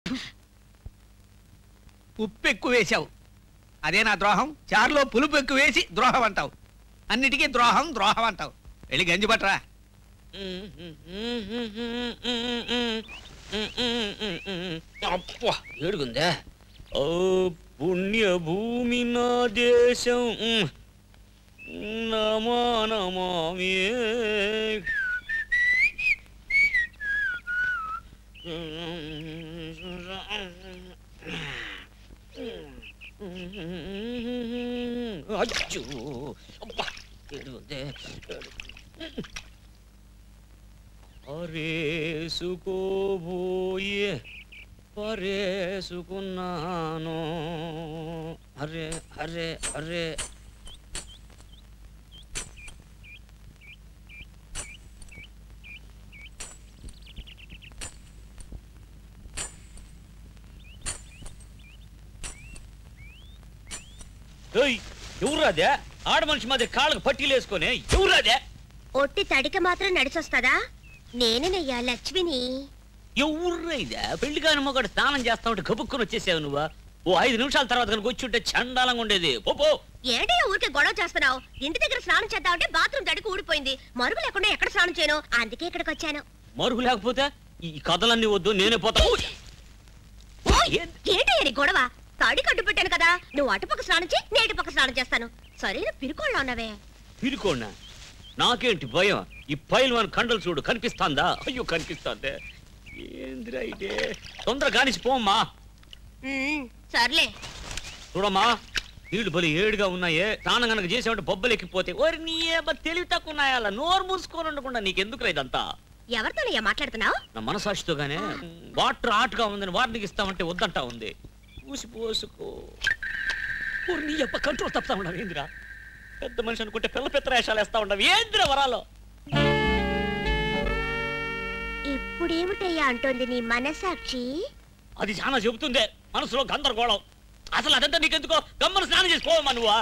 ఉప్పు ఎక్కువ వేశావు అదే నా ద్రోహం చారులో పులుపు ఎక్కువ వేసి ద్రోహం అంటావు అన్నిటికీ ద్రోహం ద్రోహం అంటావు వెళ్ళి గంజి పట్టరా అబ్బా ఏడుగుందే ఓ పుణ్య భూమి నా దేశం నమా నమామి అచ్చో అబ్బా ఏడుగుందే అరేసుకోబోయే పరేసుకున్నాను అరే అరే అరే ఏయ్, ఎవరాదే ఆడ మనిషి మధ్య కాళ్ళకు పట్టీలు వేసుకొని ఎవరాదే ఒట్టి తడిక మాత్రం నడిచొస్తదా నేనేనయ్యా లక్ష్మిని ఎవర్రా ఇదే పెళ్లి కాని మొగడు స్నానం చేస్తా ఉంటే కబుక్కుని వచ్చేసావు నువ్వా ఓ ఐదు నిమిషాల తర్వాత కనుక వచ్చి ఉంటే చండాలంగా ఉండేది పో పో ఏంటయ్యా ఊరికే గొడవ చేస్తున్నావు ఇంటి దగ్గర స్నానం చేద్దామంటే బాత్రూమ్ తడికి ఊడిపోయింది మరుగు లేకుండా ఎక్కడ స్నానం చేయను అందుకే ఇక్కడికి వచ్చాను మరుగు లేకపోతే ఈ కథలన్నీ వద్దు నేనే పోతా ఊయ్! ఓయ్, ఏం- ఏంటయ్యా నీ గొడవ తడి కట్టు పెట్టాను కదా నువ్వు అటుపక్క స్నానం చేయి నేటి పక్క స్నానం చేస్తాను సరైన పిరుకోళ్ళ ఉన్నవే పిరుకోండా నాకేంటి భయం ఈ పైల్ మన కండలు చూడు కనిపిస్తాందా అయ్యో కనిపిస్తాందే ఏందిరా ఇదే తొందర కానిసి పోమ్మా ఉమ్, సర్లే చూడమ్మా నీళ్లు బలి ఏడుగా ఉన్నాయే స్నానం గనక చేసామంటే బొబ్బలు ఎక్కిపోతే ఓరి నీ ఏబ్బ తెలివి తక్కువ ఉన్నాయా అలా నోరు మూసుకొని ఉండకుండా నీకెందుకురా ఇదంతా ఎవరితోనయ్యా మాట్లాడుతున్నావు నా మనసాక్షితోగానే వాటర్ ఆటగా ఉందని వార్నింగ్ ఇస్తామంటే వద్దంటా ఉంది పూసి పోసుకో ఓరి నీ అప్ప కంట్రోల్ తప్పుతా ఉండవు ఏందిరా పెద్ద మనిషి అనుకుంటే పిల్ల పెద్ద వేషాలు వేస్తా ఉండవు ఏందిరా వరాలో ఇప్పుడేమిటయ్యా అంటోంది నీ మనసాక్షి అది చాలా చెబుతుందే మనసులో గందరగోళం అసలు అదంతా నీకెందుకో గమ్మను స్నానం చేసి పోవమ్మా నువ్వా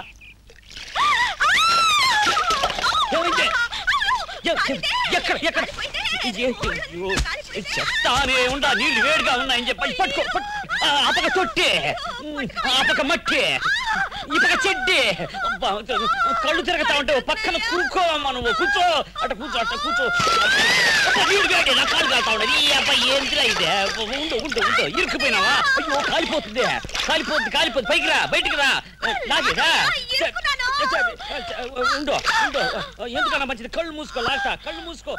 ఏమైంది? ఎ- ఎక్కడ ఎక్కడ ఇది ఏంటి? అయ్యో, చెప్తానే ఉండా నీళ్లు వేడిగా ఉన్నాయని చెప్పి పట్టుకో పట్టు. ఆ, అపక తొట్టి ఉమ్, అపక మట్టి ఇపక చెడ్డి అబ్బా, కళ్ళు తిరగతా ఉంటే ఓ పక్కన కూర్చోవమ్మా నువ్వు కూర్చో అట కూర్చో అట్ట కూర్చో అబ్బా, నీళ్లు వేడి నా కాళ్ళు కాలుతా ఉండదు ఈ అబ్బాయి ఏంటిరా ఇదే ఉండు ఉండు ఉండు ఇరుక్కుపోయినావా అయ్యో కాలిపోతుంది కాలిపోతుంది కాలిపోతుంది పైకి రా బయటికి రా లాగేదా ఉండు ఉండు ఎందుకన్నా మంచిది కళ్ళు మూసుకో లాస్ట కళ్ళు మూసుకో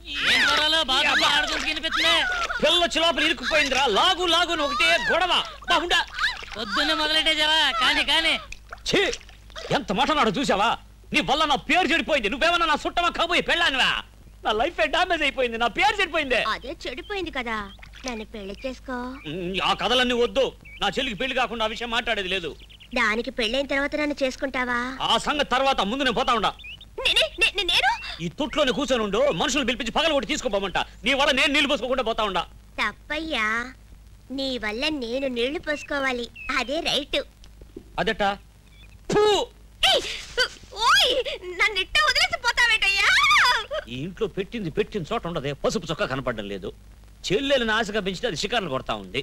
పిల్ల వచ్చి లోపల ఇరుక్కుపోయిందిరా లాగు లాగు అని ఒకటే గొడవ బాగుండా పొద్దున్నే మొదలెట్టేసావా కానీ కానీ ఛీ ఎంత మాటనాడు చూసావా నీ వల్ల నా పేరు చెడిపోయింది నువ్వేమన్నా నా సుట్టమా కాబోయే పెళ్ళానివా నా లైఫ్ డామేజ్ అయిపోయింది నా పేరు చెడిపోయింది అదే చెడిపోయింది కదా నన్ను పెళ్లి చేసుకో ఉమ్, ఆ కథలన్నీ వద్దు నా చెల్లికి పెళ్లి కాకుండా ఆ విషయం మాట్లాడేది లేదు దానికి పెళ్ళైన తర్వాత నన్ను చేసుకుంటావా ఆ సంగతి తర్వాత ముందు నేను పోతా ఉండా నేనే- నే- నే- నేను ఈ తొట్లోనే కూర్చొని ఉండు మనుషులు పిలిపించి పగల కొట్టి తీసుకోపోమంట నీ వల్ల నేను నీళ్ళు పోసుకోకుండా పోతా ఉండా తప్పయ్యా నీ వల్ల నేను నీళ్లు పోసుకోవాలి అదే రైట్ అదట ఫూ! ఓయ్ నన్ను ఇట్ట వదిలేసి పోతావేటయ్యా ఈ ఇంట్లో పెట్టింది పెట్టిన చోట ఉండదే పసుపు చొక్క కనపడడం లేదు చెల్లెలను ఆశగా పెంచితే అది షికార్లు కొడతా ఉంది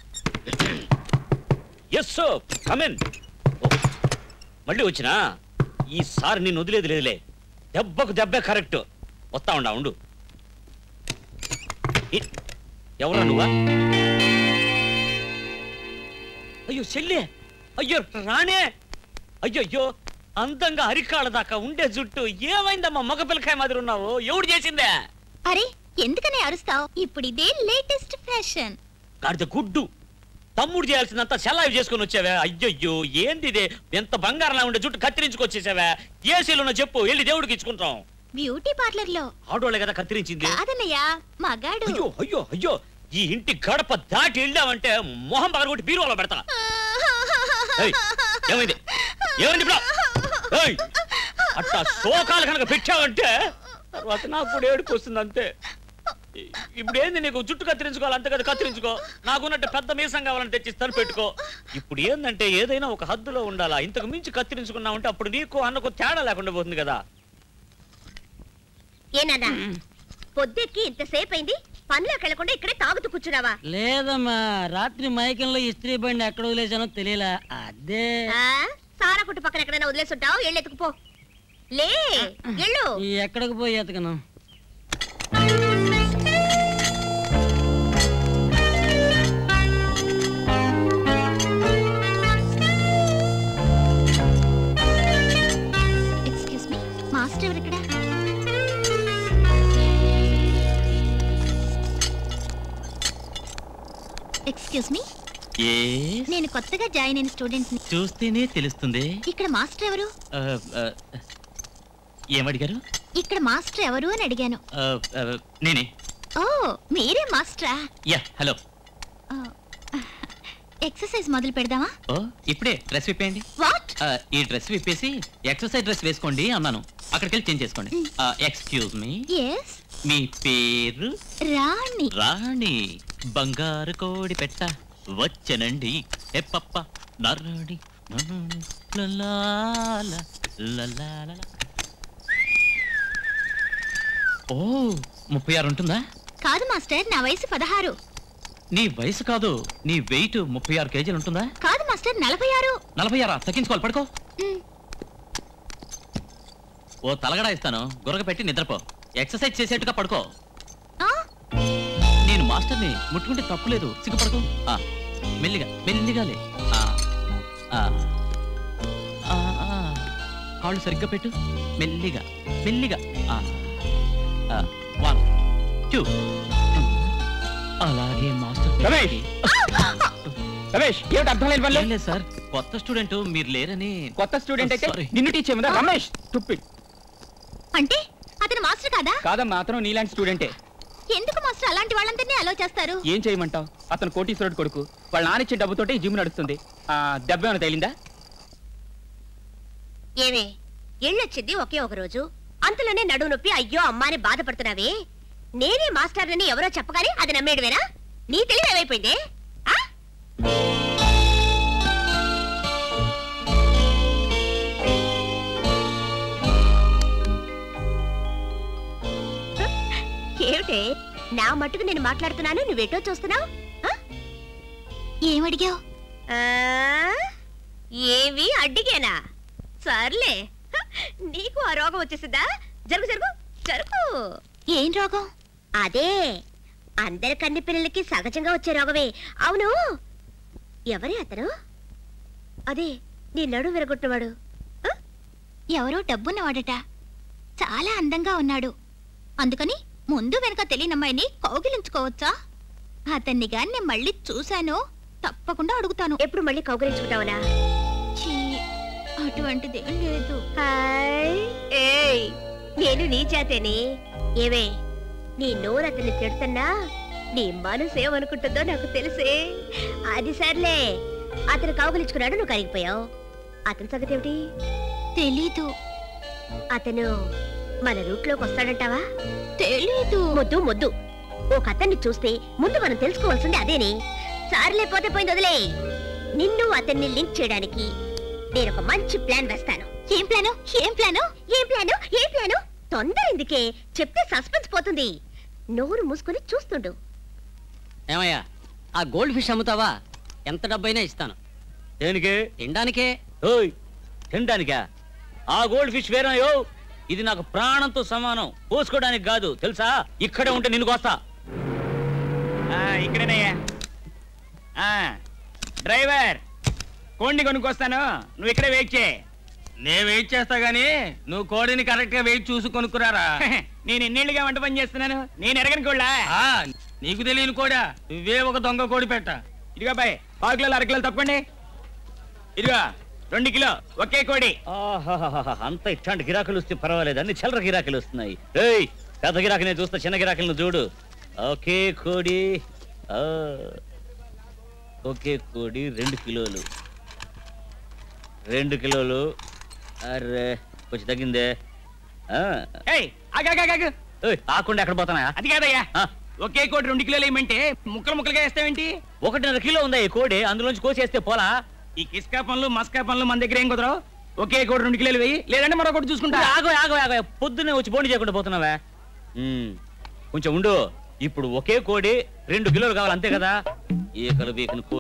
ఎస్ కమెన్ మళ్ళీ వచ్చినా ఈసారి నేను వదిలేదు లేదులే దెబ్బకు దెబ్బే కరెక్ట్ వస్తా ఉండా ఉండు ఈ- ఎవరా నువ్వా అయ్యో చెల్లె అయ్యో రాణే అయ్యో అయ్యో అందంగా అరికాళ్ళ దాకా ఉండే జుట్టు ఏమైందమ్మా మగ పిల్లకాయ మాదిరి ఉన్నావు ఎవడు చేసిందే అరే ఎందుకని అరుస్తావు ఇప్పుడు ఇదే లేటెస్ట్ ఫ్యాషన్ గాడిద గుడ్డు తమ్ముడు చేయాల్సిందంతా సెలవు చేసుకుని వచ్చావే అయ్యయ్యో ఏంది ఇదే ఎంత బంగారంలా ఉండే జుట్టు కత్తిరించుకొచ్చేసావే ఏసీలో చెప్పు వెళ్ళి దేవుడికి ఇచ్చుకుంటాం బ్యూటీ పార్లర్ లో ఆడోళ్ళే కదా కత్తిరించింది కాదన్నయ్యా మగాడు అయ్యో అయ్యో అయ్యో ఈ ఇంటి గడప దాటి వెళ్ళావంటే మొహం పగలగొట్టి బీరువాలో పెడతా ఏయ్, ఏమైంది ఏమైంది ఇప్పుడు ఏయ్, అట్టా శోకాలు కనుక పెట్టావంటే తర్వాత నాకు కూడా ఏడుపు వస్తుంది అంతే ఇ- ఇప్పుడు ఏంది నీకు జుట్టు కత్తిరించుకోవాలి అంతే కదా కత్తిరించుకో నాకున్నట్టు పెద్ద మీసం కావాలని తెచ్చిస్తాను పెట్టుకో ఇప్పుడు ఏందంటే ఏదైనా ఒక హద్దులో ఉండాలా ఇంతకు మించి కత్తిరించుకున్నావంటే అప్పుడు నీకు అన్నకు తేడా లేకుండా పోతుంది కదా ఏనాదా పొద్దెక్కి ఇంతసేపు అయింది పనిలోకి వెళ్లకుండా ఇక్కడే తాగుతూ కూర్చున్నావా లేదమ్మా రాత్రి మైకంలో ఇస్త్రీ బండి ఎక్కడ వదిలేసానో తెలియలా అదే ఆ? సారా కొట్టు పక్కన ఎక్కడైనా వదిలేసుంటావు ఎళ్ళు ఎత్తుకుపో లే ఎళ్ళు ఈ ఎక్కడికి పోయి ఎతకను ఎక్స్క్యూజ్ మీ మాస్టర్ ఎవరు ఇక్కడ ఎక్స్క్యూజ్ మీ నేను కొత్తగా జాయిన్ అయిన స్టూడెంట్ ని చూస్తేనే తెలుస్తుంది ఇక్కడ మాస్టర్ ఎవరు ఆ, ఆ, ఏమడిగారు ఇక్కడ మాస్టర్ ఎవరు అని అడిగాను ఆ, ఆ, నేనే ఓ మీరే మాస్టరా యా హలో ఓ, ఎక్సర్సైజ్ మొదలు పెడదామా ఓ ఇప్పుడే డ్రెస్ విప్పేయండి వాట్ ఆ, ఈ డ్రెస్ విప్పేసి ఎక్సర్సైజ్ డ్రెస్ వేసుకోండి అన్నాను అక్కడికి వెళ్ళి చేంజ్ చేసుకోండి ఎక్స్క్యూజ్ మీ ఎస్ మీ పేరు రాణి రాణి బంగారు కోడి పెట్ట వచ్చనండి ఎప్పప్ప నర్రాడి నర్రాడి, లలాల, లలాల. ఓ ముప్పై ఆరు ఉంటుందా కాదు మాస్టర్ నా వయసు పదహారు నీ వయసు కాదు నీ వెయిట్ ముప్పై ఆరు కేజీలు ఉంటుందా కాదు మాస్టర్ నలభై ఆరు నలభై ఆరా తగ్గించుకోవాలి పడుకో మ్, ఓ తలగడా ఇస్తాను గురక పెట్టి నిద్రపో ఎక్సర్సైజ్ చేసేట్టుగా పడుకో ఆ, నేను మాస్టర్ని ముట్టుకుంటే తప్పు లేదు సిగ్గుపడకు ఆ, మెల్లిగా మెల్లిగా లే ఆ, ఆ, ఆ, ఆ. కాళ్ళు సరిగ్గా పెట్టు మెల్లిగా మెల్లిగా ఆ, ఆ, వన్ టూ అలాగే మాస్టర్ రమేష్! రమేష్ ఏమిటి అర్థం లేని పనులు ఏం లేదు సార్ కొత్త స్టూడెంట్ మీరు లేరని కొత్త స్టూడెంట్ అయితే Sorry. నిన్ను టీచ్ చేయమదా రమేష్ తుప్పి అంటే అతను మాస్టర్ కాదా కాదమ్మా అతను నీలాంటి స్టూడెంటే ఎందుకు మాస్టర్ అలాంటి వాళ్ళందరినీ అలో చేస్తారు ఏం చేయమంటావు అతను కోటీశ్వరుడు కొడుకు వాళ్ళ నానిచ్చే డబ్బుతోటి ఈ జిమ్ నడుస్తుంది ఆ దెబ్బ ఏమైనా తగిలిందా ఏమే ఎళ్ళొచ్చింది ఒకే ఒక రోజు అంతలోనే నడువు నొప్పి అయ్యో అమ్మా అని బాధపడుతున్నావే నేనే మాస్టర్ని ఎవరో చెప్పగానే అది నమ్మేడువేనా నీ తెలివి ఏమైపోయిందే ఆ? ఏమిటే నా మట్టుకు నేను మాట్లాడుతున్నాను నువ్వేటో చూస్తున్నావు ఏమడిగావు ఏవి అడ్డిగేనా సర్లే హ, నీకు ఆ రోగం వచ్చేసిందా జరుగు జరుగు జరుగు ఏం రోగం అదే అందరి కన్ని పిల్లలకి సహజంగా వచ్చే రోగమే అవును ఎవరే అతను అదే నీ నడు విరగొట్టినవాడు ఆ? ఎవరో డబ్బున్నవాడట చాలా అందంగా ఉన్నాడు అందుకని ముందు వెనక తెలియని అమ్మాయిని కౌగిలించుకోవచ్చా అతన్ని గాని నేను మళ్ళీ చూశాను తప్పకుండా అడుగుతాను ఎప్పుడు మళ్ళీ కౌగలించుకుంటావనా ఛీ, అటువంటిదేం లేదు హాయ్ ఏయ్ నేను నీ చేతేనే ఏవే నీ నోరు అతన్ని తిడుతున్నా నీ మనసు ఏమనుకుంటుందో నాకు తెలుసే అది సర్లే అతను కౌగలించుకున్నాడు నువ్వు కరిగిపోయావు అతని సంగతి ఏమిటి తెలీదు అతను మన రూట్లోకి వస్తాడంటావా తెలీదు మొద్దు మొద్దు ఓ కథన్ని చూస్తే ముందు మనం తెలుసుకోవాల్సింది అదేనే సార్లే పోతే పోయింది వదిలే నిన్ను అతన్ని లింక్ చేయడానికి నేను ఒక మంచి ప్లాన్ వేస్తాను ఏం ప్లాను ఏం ప్లాను ఏం ప్లాను ఏం ప్లాను తొందర ఎందుకే చెప్తే సస్పెన్స్ పోతుంది నోరు మూసుకొని చూస్తుండు ఏమయ్యా ఆ గోల్డ్ ఫిష్ అమ్ముతావా ఎంత డబ్బైనా ఇస్తాను దేనికి తినడానికే ఓయ్ తినడానికా ఆ గోల్డ్ ఫిష్ వేరయో ఇది నాకు ప్రాణంతో సమానం పోసుకోవడానికి కాదు తెలుసా ఇక్కడే ఉంటే నిన్ను కోస్తా ఇక్కడేనయ్యా ఆ, డ్రైవర్ కోడిని కొనుక్కొస్తాను నువ్వు ఇక్కడే వెయిట్ చేయి నేను వెయిట్ చేస్తా గానీ నువ్వు కోడిని కరెక్ట్ గా వెయిట్ చూసి కొనుక్కురారా నేను ఎన్నేళ్ళుగా వంట పని చేస్తున్నాను నేను ఎరగని కోళ్ళా ఆ, నీకు తెలియని కోడా నువ్వే ఒక దొంగ కోడి పెట్ట ఇదిగో బాయ్ పావు కిలోలు అర కిలోలు తప్పండి ఇదిగో రెండు కిలో ఒకే కోడి ఆహాహాహా, అంత ఇట్లాంటి గిరాకులు వస్తే పర్వాలేదు అన్ని చిల్లర గిరాకులు వస్తున్నాయి ఏయ్ పెద్ద గిరాకునే చూస్తా చిన్న గిరాకులను చూడు ఒకే కోడి ఆ, ఒకే కోడి రెండు కిలోలు రెండు కిలోలు అరే కొంచెం తగ్గిందే ఆ, ఏయ్ ఆగాగాగాగు ఏయ్, ఆకుండా ఎక్కడ పోతానా అది కాదయ్యా ఆ, ఒకే కోడి రెండు కిలోలు వేయమంటే ముక్కలు ముక్కలుగా వేస్తావేంటి ఒకటిన్నర కిలో ఉందా ఈ కోడి అందులోంచి కోసేస్తే పోలా ఈ కిస్కా పనులు మస్కా పనులు మన దగ్గర ఏం కుదరవు ఒకే కోడి రెండు కిలోలు వేయి లేదంటే మరొకటి చూసుకుంటా ఆగో ఆగో ఆగో పొద్దున్నే వచ్చి బోండి చేయకుండా పోతున్నావా ఉమ్, కొంచెం ఉండు ఇప్పుడు ఒకే కోడి రెండు కిలోలు కావాలి అంతే కదా ఈకలు బీకను